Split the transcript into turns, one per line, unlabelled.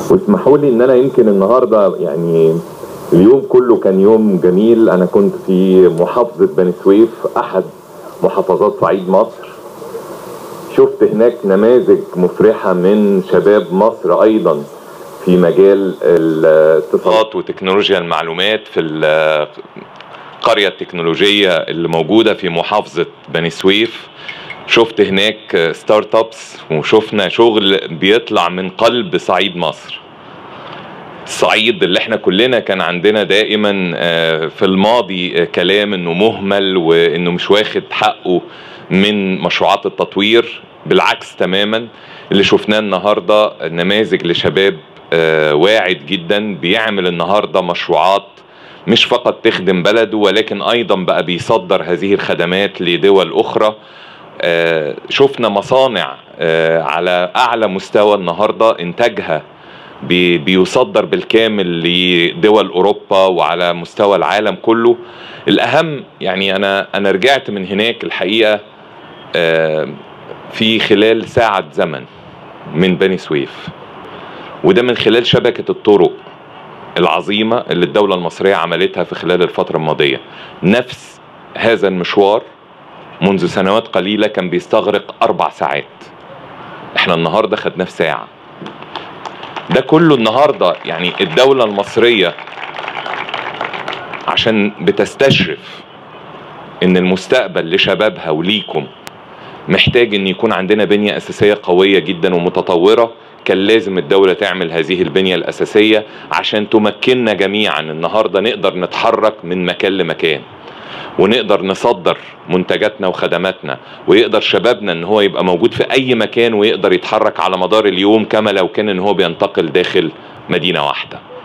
واسمحوا لي ان انا يمكن النهارده يعني اليوم كله كان يوم جميل انا كنت في محافظه بني سويف احد محافظات صعيد مصر شفت هناك نماذج مفرحه من شباب مصر ايضا في مجال الاتصالات
وتكنولوجيا المعلومات في القرية التكنولوجية اللي موجودة في محافظة بني سويف شفت هناك ستارت ابس وشفنا شغل بيطلع من قلب صعيد مصر الصعيد اللي احنا كلنا كان عندنا دائما في الماضي كلام انه مهمل وانه مش واخد حقه من مشروعات التطوير بالعكس تماما اللي شفناه النهارده نماذج لشباب واعد جدا بيعمل النهارده مشروعات مش فقط تخدم بلده ولكن ايضا بقى بيصدر هذه الخدمات لدول اخرى شفنا مصانع على اعلى مستوى النهارده انتاجها بيصدر بالكامل لدول اوروبا وعلى مستوى العالم كله الاهم يعني انا انا رجعت من هناك الحقيقه في خلال ساعه زمن من بني سويف وده من خلال شبكه الطرق العظيمه اللي الدوله المصريه عملتها في خلال الفتره الماضيه نفس هذا المشوار منذ سنوات قليله كان بيستغرق اربع ساعات احنا النهارده خدناه في ساعه ده كله النهارده يعني الدوله المصريه عشان بتستشرف ان المستقبل لشبابها وليكم محتاج ان يكون عندنا بنيه اساسيه قويه جدا ومتطوره كان لازم الدولة تعمل هذه البنية الأساسية عشان تمكننا جميعا النهاردة نقدر نتحرك من مكان لمكان ونقدر نصدر منتجاتنا وخدماتنا ويقدر شبابنا ان هو يبقى موجود في اي مكان ويقدر يتحرك على مدار اليوم كما لو كان ان هو بينتقل داخل مدينة واحدة